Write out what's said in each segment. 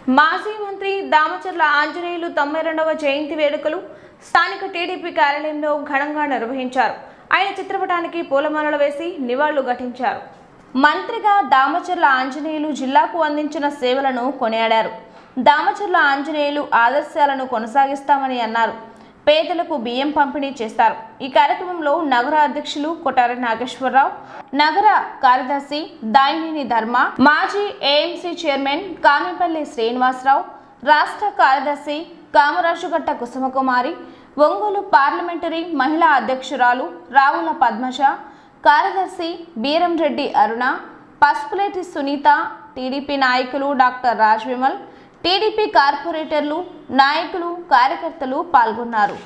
మాజీ మంత్రి దామచర్ల ఆంజనేయులు తొంభై రెండవ జయంతి వేడుకలు స్థానిక టీడీపీ కార్యాలయంలో ఘనంగా నిర్వహించారు ఆయన చిత్రపటానికి పూలమాలలు వేసి నివాళులు ఘటించారు మంత్రిగా దామచర్ల ఆంజనేయులు జిల్లాకు అందించిన సేవలను కొనియాడారు దామచర్ల ఆంజనేయులు ఆదర్శాలను కొనసాగిస్తామని అన్నారు పేదలకు బియ్యం పంపిణీ చేస్తారు ఈ కార్యక్రమంలో నగర అధ్యక్షులు కొటారి నాగేశ్వరరావు నగర కార్యదర్శి దాయినేని ధర్మ మాజీ ఏఎంసీ చైర్మన్ కామిపల్లి శ్రీనివాసరావు రాష్ట్ర కార్యదర్శి కామరాజుగట్ట కుసుమకుమారి ఒంగోలు పార్లమెంటరీ మహిళా అధ్యక్షురాలు రావుల పద్మజ కార్యదర్శి బీరం రెడ్డి అరుణ పసుపులేటి సునీత టీడీపీ నాయకులు డాక్టర్ రాజ్ విమల్ టీడీపీ కార్పొరేటర్లు నాయకులు కార్యకర్తలు పాల్గొన్నారు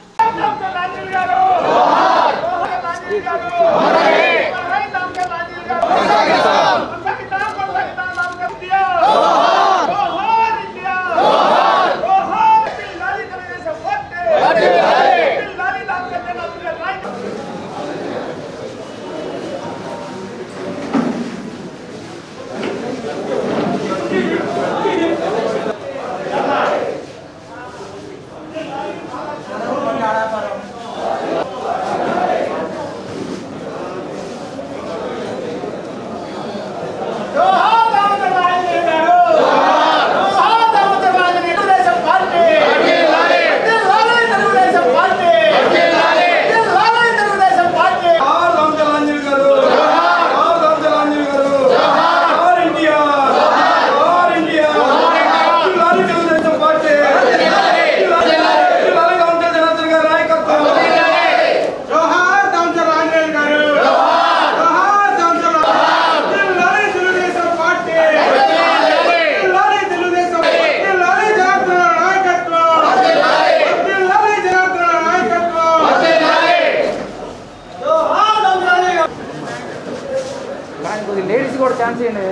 జోహార్ రామచంద్రాంజలి గారు జోహార్ రామచంద్రాంజలి గారు జోహార్ ఇండియా జోహార్ ఇండియా లారీ తెలుగుదేశం పార్టీ లారీ రామచంద్రాంజలి గారి నాయకత్వం జోహార్ రామచంద్రాంజలి గారు జోహార్ రామచంద్ర లారీ తెలుగుదేశం పార్టీ లారీ తెలుగుదేశం లారీ జనార్దన నాయకత్వం లారీ జనార్దన నాయకత్వం కానీ కొద్దిగా లేడీస్ కూడా ఛాన్స్ ఇవ్వండి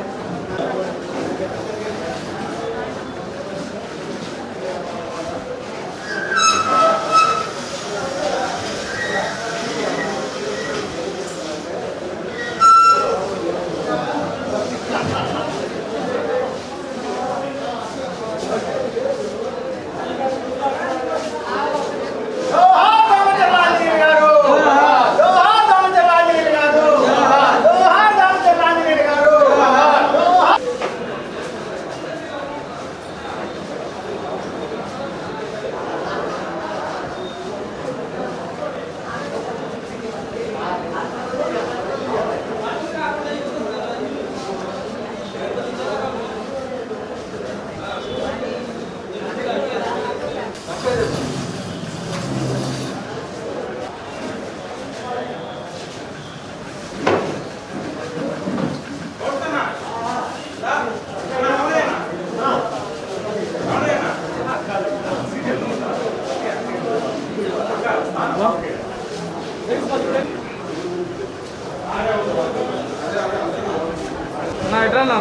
నా ఎట్లా నా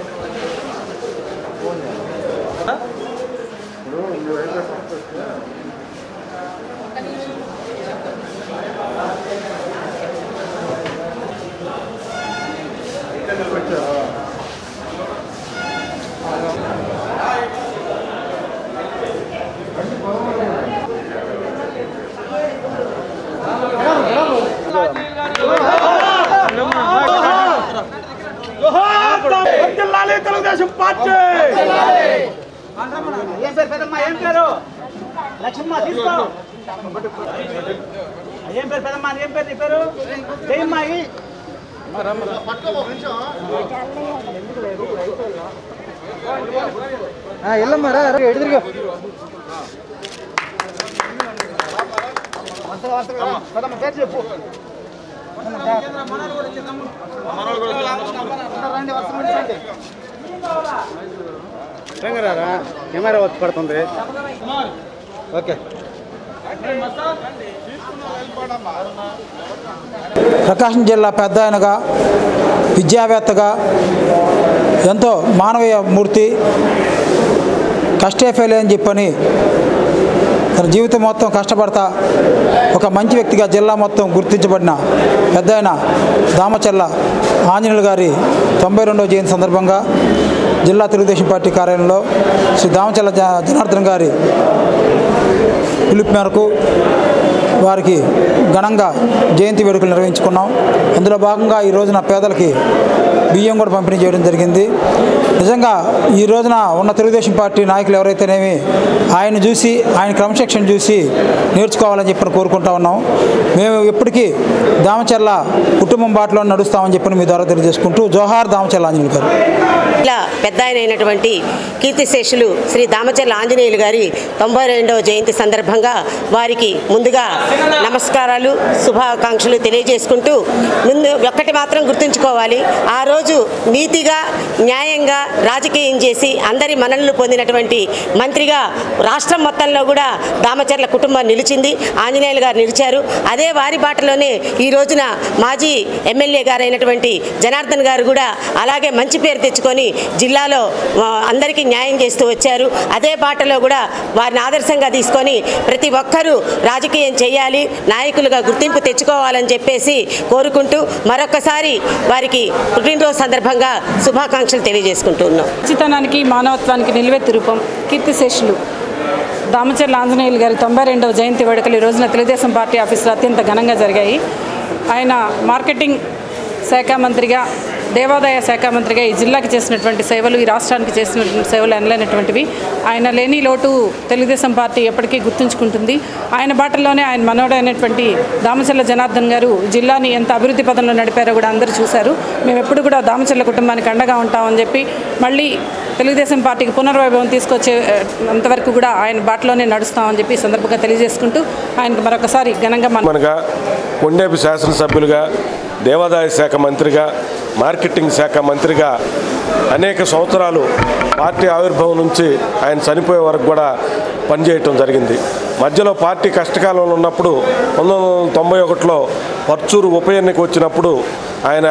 వర్ధిల్లాలి తెలుగుదేశం పార్టీ ఏం పేరు పెద్దమ్మ ఏం పేరు లక్ష్మమ్మ తీసుకో ఏం పేరు పెద్దమ్మ ఏం పేరు నీ పేరు జయమ్మ ఇ. వెళ్ళమ్మా ఎటు తిరిగా వరుసగా వరుసగా రమ్మ. పెద్దమ్మ పేరు చెప్పు రండి వరుసగా ఉంచండి. రంగరారా కెమెరా వచ్చి పడుతుంది ఓకే ప్రకాశం జిల్లా పెద్ద ఆయనగా విద్యావేత్తగా ఎంతో మానవీయ మూర్తి కష్టే ఫెయిల్ అని చెప్పని తన జీవితం మొత్తం కష్టపడతా ఒక మంచి వ్యక్తిగా జిల్లా మొత్తం గుర్తించబడిన పెద్ద ఆయన దామచల్ల ఆంజనేయులు గారి తొంభై రెండవ జయంతి సందర్భంగా జిల్లా తెలుగుదేశం పార్టీ కార్యాలయంలో శ్రీ దామచల్ల జ జనార్దన్ గారి పిలుపు మేరకు వారికి ఘనంగా జయంతి వేడుకలు నిర్వహించుకున్నాం అందులో భాగంగా ఈ రోజున పేదలకి బియ్యం కూడా పంపిణీ చేయడం జరిగింది నిజంగా ఈ రోజున ఉన్న తెలుగుదేశం పార్టీ నాయకులు ఎవరైతేనేమి ఆయన చూసి ఆయన క్రమశిక్షణ చూసి నేర్చుకోవాలని చెప్పి కోరుకుంటా ఉన్నాం మేము ఎప్పటికీ దామచర్ల కుటుంబం బాటలో నడుస్తామని చెప్పి మీ ద్వారా తెలియజేసుకుంటూ జోహార్ దామచర్ల ఆంజనేయులు గారు ఇలా పెద్ద ఆయన అయినటువంటి కీర్తిశేషులు శ్రీ దామచర్ల ఆంజనేయులు గారి తొంభై రెండవ జయంతి సందర్భంగా వారికి ముందుగా నమస్కారాలు శుభాకాంక్షలు తెలియజేసుకుంటూ ముందు ఒక్కటి మాత్రం గుర్తుంచుకోవాలి ఆ రోజు నీతిగా న్యాయంగా రాజకీయం చేసి అందరి మన్ననలు పొందినటువంటి మంత్రిగా రాష్ట్రం మొత్తంలో కూడా దామచర్ల కుటుంబం నిలిచింది ఆంజనేయులు గారు నిలిచారు అదే వారి బాటలోనే ఈ రోజున మాజీ ఎమ్మెల్యే గారైనటువంటి జనార్దన్ గారు కూడా అలాగే మంచి పేరు తెచ్చుకొని జిల్లాలో ఆ, అందరికీ న్యాయం చేస్తూ వచ్చారు అదే బాటలో కూడా వారిని ఆదర్శంగా తీసుకొని ప్రతి ఒక్కరూ రాజకీయం చేయాలి నాయకులుగా గుర్తింపు తెచ్చుకోవాలని చెప్పేసి కోరుకుంటూ మరొకసారి వారికి పుట్టినరోజు సందర్భంగా శుభాకాంక్షలు తెలియజేసుకుంటున్నాం మంచితనానికి మానవత్వానికి నిలువెత్తు రూపం కీర్తిశేషులు దామచర్ల ఆంజనేయులు గారి తొంభై రెండవ జయంతి వేడుకలు ఈ రోజున తెలుగుదేశం పార్టీ ఆఫీసులో అత్యంత ఘనంగా జరిగాయి ఆయన మార్కెటింగ్ శాఖ మంత్రిగా దేవాదాయ శాఖ మంత్రిగా ఈ జిల్లాకి చేసినటువంటి సేవలు ఈ రాష్ట్రానికి చేసినటువంటి సేవలు అనలేనటువంటివి ఆయన లేని లోటు తెలుగుదేశం పార్టీ ఎప్పటికీ గుర్తుంచుకుంటుంది ఆయన బాటలోనే ఆయన మనోడైనటువంటి దామచర్ల జనార్దన్ గారు జిల్లాని ఎంత అభివృద్ధి పదంలో నడిపారో కూడా అందరూ చూశారు మేము ఎప్పుడు కూడా దామచర్ల కుటుంబానికి అండగా ఉంటామని చెప్పి మళ్ళీ తెలుగుదేశం పార్టీకి పునర్వైభవం తీసుకొచ్చే ఆ, అంతవరకు కూడా ఆయన బాటలోనే నడుస్తామని చెప్పి ఈ సందర్భంగా తెలియజేసుకుంటూ ఆయనకు మరొకసారి ఘనంగా మన మనగా కొండేపు శాసనసభ్యులుగా దేవాదాయ శాఖ మంత్రిగా మార్కెటింగ్ శాఖ మంత్రిగా అనేక సంవత్సరాలు పార్టీ ఆవిర్భావం నుంచి ఆయన చనిపోయే వరకు కూడా పనిచేయటం జరిగింది మధ్యలో పార్టీ కష్టకాలంలో ఉన్నప్పుడు పంతొమ్మిది వందల తొంభై ఒకటిలో పర్చూరు ఉప ఎన్నిక వచ్చినప్పుడు ఆయన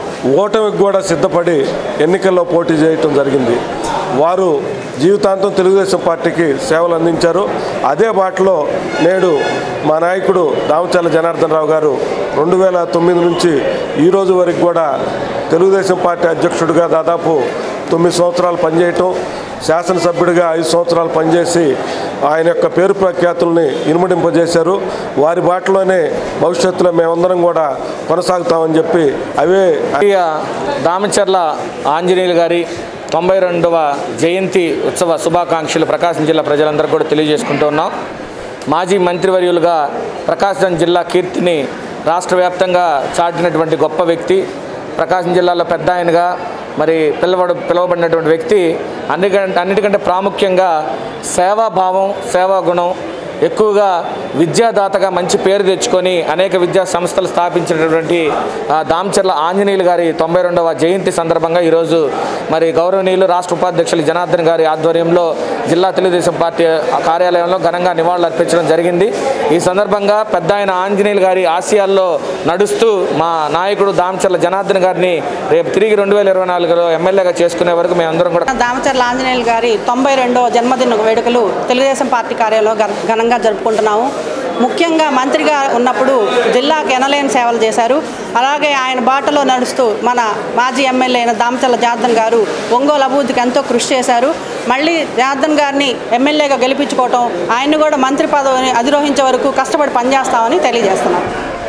ఓటమికి కూడా సిద్ధపడి ఎన్నికల్లో పోటీ చేయటం జరిగింది వారు జీవితాంతం తెలుగుదేశం పార్టీకి సేవలు అందించారు అదే బాటలో నేడు మా నాయకుడు దామచర్ల జనార్దన్ రావు గారు రెండు వేల తొమ్మిది నుంచి ఈ రోజు వరకు కూడా తెలుగుదేశం పార్టీ అధ్యక్షుడిగా దాదాపు తొమ్మిది సంవత్సరాలు పనిచేయటం శాసనసభ్యుడిగా ఐదు సంవత్సరాలు పనిచేసి ఆయన యొక్క పేరు ప్రఖ్యాతుల్ని ఇనుమడింపజేశారు వారి బాటలోనే భవిష్యత్తులో మేమందరం కూడా కొనసాగుతామని చెప్పి అవే ప్రియ దామచర్ల ఆంజనేయులు గారి తొంభై రెండవ జయంతి ఉత్సవ శుభాకాంక్షలు ప్రకాశం జిల్లా ప్రజలందరూ కూడా తెలియజేసుకుంటూ ఉన్నాం మాజీ మంత్రివర్యులుగా ప్రకాశం జిల్లా కీర్తిని రాష్ట్ర వ్యాప్తంగా చాటినటువంటి గొప్ప వ్యక్తి ప్రకాశం జిల్లాలో పెద్ద ఆయనగా మరి పిలవడ పిలువబడినటువంటి వ్యక్తి అన్నికంటే అన్నిటికంటే ప్రాముఖ్యంగా సేవాభావం సేవా గుణం ఎక్కువగా విద్యాదాతగా మంచి పేరు తెచ్చుకొని అనేక విద్యా సంస్థలు స్థాపించినటువంటి ఆ, దామచర్ల ఆంజనేయులు గారి తొంభై రెండవ జయంతి సందర్భంగా ఈరోజు మరి గౌరవనీయులు రాష్ట్ర ఉపాధ్యక్షులు జనార్దన్ గారి ఆధ్వర్యంలో జిల్లా తెలుగుదేశం పార్టీ కార్యాలయంలో ఘనంగా నివాళులు అర్పించడం జరిగింది ఈ సందర్భంగా పెద్ద ఆయన ఆంజనేయులు గారి ఆశయాల్లో నడుస్తూ మా నాయకుడు దామచర్ల జనార్దన్ గారిని రేపు తిరిగి రెండు వేల ఇరవై నాలుగులో ఎమ్మెల్యేగా చేసుకునే వరకు మేమందరం కూడా దామచర్ల ఆంజనేయులు గారి తొంభై రెండవ జన్మదిన వేడుకలు తెలుగుదేశం పార్టీ కార్యాలయంలో ఘన- ఘనంగా జరుపుకుంటున్నాము ముఖ్యంగా మంత్రిగా ఉన్నప్పుడు జిల్లాకు ఎనలేని సేవలు చేశారు అలాగే ఆయన బాటలో నడుస్తూ మన మాజీ ఎమ్మెల్యే అయిన దామచర్ల జనార్దన్ గారు ఒంగోలు అభివృద్ధికి ఎంతో కృషి చేశారు మళ్ళీ జనార్దన్ గారిని ఎమ్మెల్యేగా గెలిపించుకోవటం ఆయన్ని కూడా మంత్రి పదవిని అధిరోహించే వరకు కష్టపడి పనిచేస్తామని తెలియజేస్తున్నాం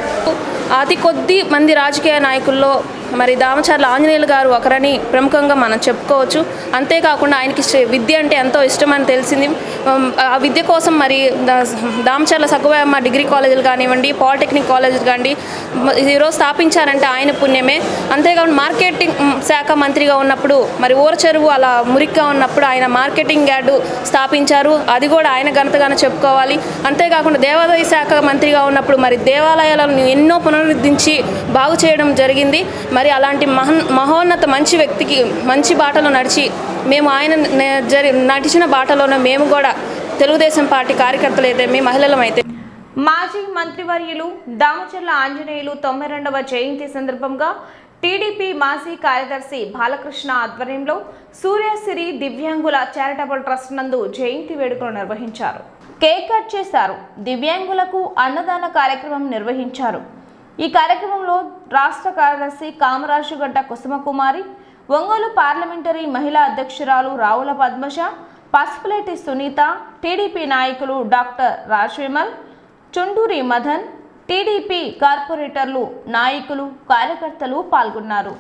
అతి కొద్ది మంది రాజకీయ నాయకుల్లో మరి దామచర్ల ఆంజనేయులు గారు ఒకరని ప్రముఖంగా మనం చెప్పుకోవచ్చు అంతేకాకుండా ఆయనకి శ్రీ- విద్య అంటే ఎంతో ఇష్టమని తెలిసింది ఉమ్, ఆ విద్య కోసం మరి దా- దామచర్ల సగ్గువమ్మ డిగ్రీ కాలేజీలు కానివ్వండి పాలిటెక్నిక్ కాలేజీలు కానివ్వండి మ- ఈరోజు స్థాపించారంటే ఆయన పుణ్యమే అంతేకాకుండా మార్కెటింగ్ ఉమ్, శాఖ మంత్రిగా ఉన్నప్పుడు మరి ఊర చెరువు అలా మురిగ్గా ఉన్నప్పుడు ఆయన మార్కెటింగ్ యార్డు స్థాపించారు అది కూడా ఆయన ఘనతగానే చెప్పుకోవాలి అంతేకాకుండా దేవాదాయ శాఖ మంత్రిగా ఉన్నప్పుడు మరి దేవాలయాలను ఎన్నో పునరుద్ధరించి బాగు చేయడం జరిగింది మరి అలాంటి మహన్ మహోన్నత మంచి వ్యక్తికి మంచి బాటలో నడిచి మేము ఆయన నే- జరి నడిచిన బాటలోనే మేము కూడా తెలుగుదేశం పార్టీ కార్యకర్తలు అయితే మీ మహిళలం అయితే మాజీ మంత్రివర్యులు దామచర్ల ఆంజనేయులు తొంభై రెండవ జయంతి సందర్భంగా టీడీపీ మాజీ కార్యదర్శి బాలకృష్ణ ఆధ్వర్యంలో సూర్యసిరి దివ్యాంగుల చారిటబుల్ ట్రస్ట్ నందు జయంతి వేడుకలు నిర్వహించారు కేక్ కట్ చేశారు దివ్యాంగులకు అన్నదాన కార్యక్రమం నిర్వహించారు ఈ కార్యక్రమంలో రాష్ట్ర కార్యదర్శి కామరాజుగడ్డ కుసుమకుమారి ఒంగోలు పార్లమెంటరీ మహిళా అధ్యక్షురాలు రావుల పద్మజ పసుపులేటి సునీత టీడీపీ నాయకులు డాక్టర్ రాజ్ విమల్ చుండూరి మదన్ టీడీపీ కార్పొరేటర్లు నాయకులు కార్యకర్తలు పాల్గొన్నారు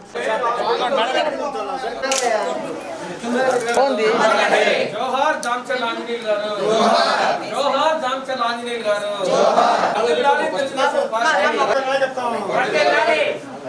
జోహార్ జామ్చల్ ఆంజనేయులు గారు జోహార్ జామ్చల్ ఆంజనేయులు గారు వర్ధిల్లాలి తెలుగుదేశం పార్టీ. వర్ధిల్లాలి.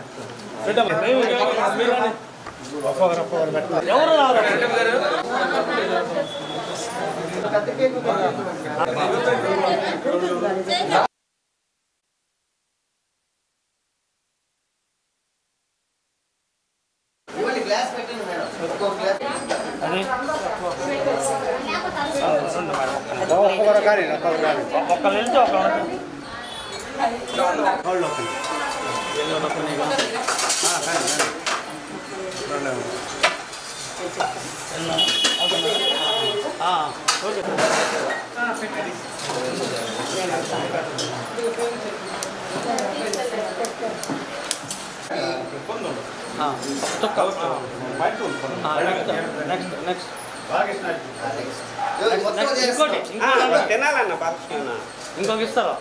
తినాలన్న బాలకృష్ణ ఇంకొక ఇస్తారా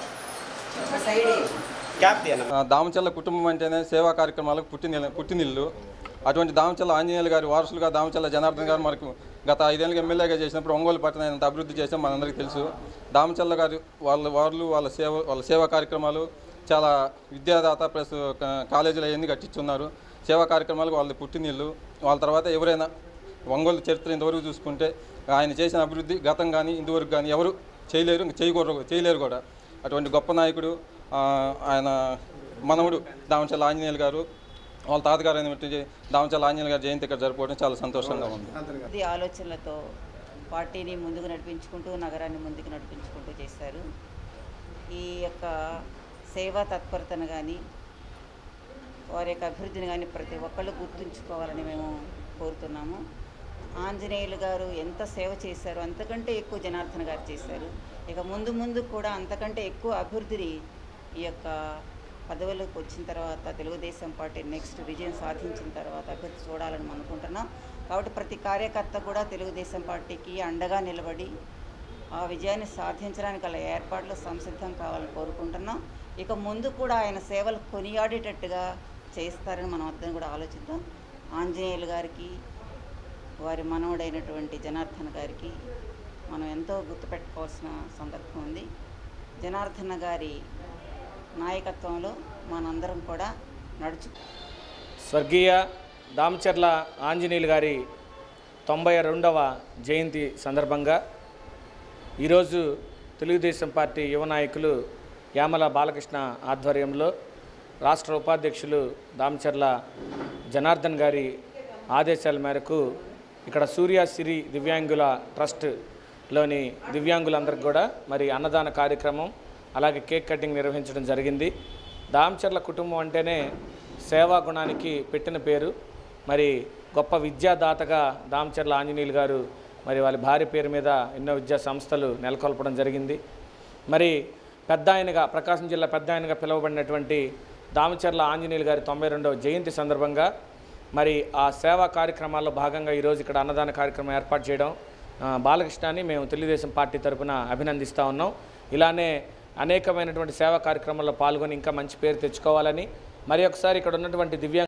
క్యాప్ తీయన్న ఆ, దామచల్ల కుటుంబం అంటేనే సేవా కార్యక్రమాలకు పుట్టిన పుట్టినిల్లు అటువంటి దామచల్ల ఆంజనేయులు గారి వారసులుగా దామచల్ల జనార్దన్ గారు మనకు గత ఐదేళ్ళకి ఎమ్మెల్యేగా చేసినప్పుడు ఒంగోలు పట్టణం ఎంత అభివృద్ధి చేసాం మనందరికీ తెలుసు దామచల్ల గారి వాళ్ళ వాళ్ళు వాళ్ళ సేవ వాళ్ళ సేవా కార్యక్రమాలు చాలా విద్యాదాత ప్లస్ క- కాలేజీలు అవన్నీ కట్టించున్నారు సేవా కార్యక్రమాలకు వాళ్ళ పుట్టినిల్లు వాళ్ళ తర్వాత ఎవరైనా ఒంగోలు చరిత్ర ఇంతవరకు చూసుకుంటే ఆయన చేసిన అభివృద్ధి గతం కానీ ఇంతవరకు కానీ ఎవరు చేయలేరు ఇంక చేయకూడదు చేయలేరు కూడా అటువంటి గొప్ప నాయకుడు ఆ, ఆయన మనవడు దామచల్ల ఆంజనేయులు గారు వాళ్ళ తాతగారు అయినటువంటి దామచల్ల ఆంజనేయులు గారి జయంతి ఇక్కడ జరుపుకోవడం చాలా సంతోషంగా ఉంది ఇది ఆలోచనలతో పార్టీని ముందుకు నడిపించుకుంటూ నగరాన్ని ముందుకు నడిపించుకుంటూ చేశారు ఈ యొక్క సేవా తత్పరతను కానీ వారి యొక్క అభివృద్ధిని కానీ ప్రతి ఒక్కళ్ళు గుర్తుంచుకోవాలని మేము కోరుతున్నాము ఆంజనేయులు గారు ఎంత సేవ చేశారో అంతకంటే ఎక్కువ జనార్దన్ గారు చేశారు ఇక ముందు ముందు కూడా అంతకంటే ఎక్కువ అభివృద్ధిని ఈ యొక్క పదవులకు వచ్చిన తర్వాత తెలుగుదేశం పార్టీ నెక్స్ట్ విజయం సాధించిన తర్వాత అభివృద్ధి చూడాలని మనం అనుకుంటున్నాం కాబట్టి ప్రతి కార్యకర్త కూడా తెలుగుదేశం పార్టీకి అండగా నిలబడి ఆ విజయాన్ని సాధించడానికి గల ఏర్పాట్లు సంసిద్ధం కావాలని కోరుకుంటున్నాం ఇక ముందు కూడా ఆయన సేవలు కొనియాడేటట్టుగా చేస్తారని మనం అర్థం కూడా ఆలోచిద్దాం ఆంజనేయులు గారికి వారి మనవడైనటువంటి జనార్దన్ గారికి మనం ఎంతో గుర్తుపెట్టుకోవాల్సిన సందర్భం ఉంది జనార్దన గారి నాయకత్వంలో మనందరం కూడా నడుచు స్వర్గీయ దామచర్ల ఆంజనేయులు గారి తొంభై రెండవ జయంతి సందర్భంగా ఈరోజు తెలుగుదేశం పార్టీ యువ నాయకులు యామల బాలకృష్ణ ఆధ్వర్యంలో రాష్ట్ర ఉపాధ్యక్షులు దామచర్ల జనార్దన్ గారి ఆదేశాల మేరకు ఇక్కడ సూర్య సిరి దివ్యాంగుల ట్రస్ట్లోని దివ్యాంగులందరికీ కూడా మరి అన్నదాన కార్యక్రమం అలాగే కేక్ కటింగ్ నిర్వహించడం జరిగింది దామచర్ల కుటుంబం అంటేనే సేవా గుణానికి పెట్టిన పేరు మరి గొప్ప విద్యాదాతగా దామచర్ల ఆంజనేయులు గారు మరి వాళ్ళ భార్య పేరు మీద ఎన్నో విద్యా సంస్థలు నెలకొల్పడం జరిగింది మరి పెద్ద ఆయనగా ప్రకాశం జిల్లా పెద్ద ఆయనగా పిలువబడినటువంటి దామచర్ల ఆంజనేయులు గారి తొంభై రెండవ జయంతి సందర్భంగా మరి ఆ సేవా కార్యక్రమాల్లో భాగంగా ఈరోజు ఇక్కడ అన్నదాన కార్యక్రమం ఏర్పాటు చేయడం ఆ, బాలకృష్ణాన్ని మేము తెలుగుదేశం పార్టీ తరపున అభినందిస్తూ ఉన్నాం ఇలానే అనేకమైనటువంటి సేవా కార్యక్రమాల్లో పాల్గొని ఇంకా మంచి పేరు తెచ్చుకోవాలని మరి ఒకసారి ఇక్కడ ఉన్నటువంటి దివ్యాంగ